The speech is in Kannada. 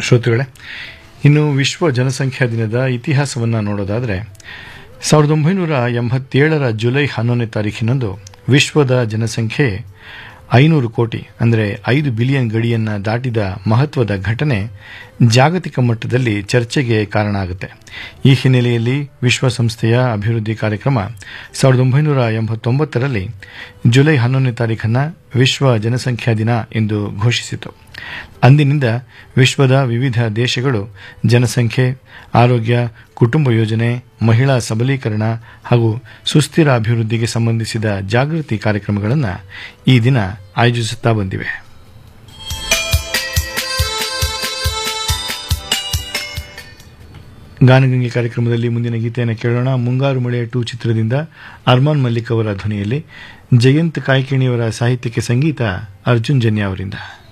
ಶ್ರೋತೃಗಳೇ ಇನ್ನು ವಿಶ್ವ ಜನಸಂಖ್ಯಾ ದಿನದ ಇತಿಹಾಸವನ್ನು ನೋಡೋದಾದರೆ ಸಾವಿರದ ಒಂಬೈನೂರ ಎಂಬತ್ತೇಳರ ಜುಲೈ ಹನ್ನೊಂದನೇ ತಾರೀಖಿನಂದು ವಿಶ್ವದ ಜನಸಂಖ್ಯೆ ಐನೂರು ಕೋಟಿ ಅಂದರೆ ಐದು ಬಿಲಿಯನ್ ಗಡಿಯನ್ನು ದಾಟಿದ ಮಹತ್ವದ ಘಟನೆ ಜಾಗತಿಕ ಮಟ್ಟದಲ್ಲಿ ಚರ್ಚೆಗೆ ಕಾರಣ ಆಗುತ್ತೆ ಈ ಹಿನ್ನೆಲೆಯಲ್ಲಿ ವಿಶ್ವಸಂಸ್ಥೆಯ ಅಭಿವೃದ್ಧಿ ಕಾರ್ಯಕ್ರಮ ಸಾವಿರದ ಒಂಬೈನೂರ ಎಂಬತ್ತೊಂಬತ್ತರಲ್ಲಿ ಜುಲೈ ಹನ್ನೊಂದನೇ ತಾರೀಖನ್ನು ವಿಶ್ವ ಜನಸಂಖ್ಯಾ ದಿನ ಎಂದು ಘೋಷಿಸಿತು ಅಂದಿನಿಂದ ವಿಶ್ವದ ವಿವಿಧ ದೇಶಗಳು ಜನಸಂಖ್ಯೆ ಆರೋಗ್ಯ ಕುಟುಂಬ ಯೋಜನೆ ಮಹಿಳಾ ಸಬಲೀಕರಣ ಹಾಗೂ ಸುಸ್ಥಿರ ಅಭಿವೃದ್ಧಿಗೆ ಸಂಬಂಧಿಸಿದ ಜಾಗೃತಿ ಕಾರ್ಯಕ್ರಮಗಳನ್ನು ಈ ದಿನ ಆಯೋಜಿಸುತ್ತಾ ಬಂದಿವೆ ಗಾನಗಂಗೆ ಕಾರ್ಯಕ್ರಮದಲ್ಲಿ ಮುಂದಿನ ಗೀತೆಯನ್ನು ಕೇಳೋಣ ಮುಂಗಾರು ಮಳೆಯ ಟೂ ಚಿತ್ರದಿಂದ ಅರ್ಮಾನ್ ಮಲ್ಲಿಕ್ ಅವರ ಧ್ವನಿಯಲ್ಲಿ ಜಯಂತ್ ಕಾಯ್ಕಿಣಿಯವರ ಸಾಹಿತ್ಯಕ್ಕೆ ಸಂಗೀತ ಅರ್ಜುನ್ ಜನ್ಯ ಅವರಿಂದ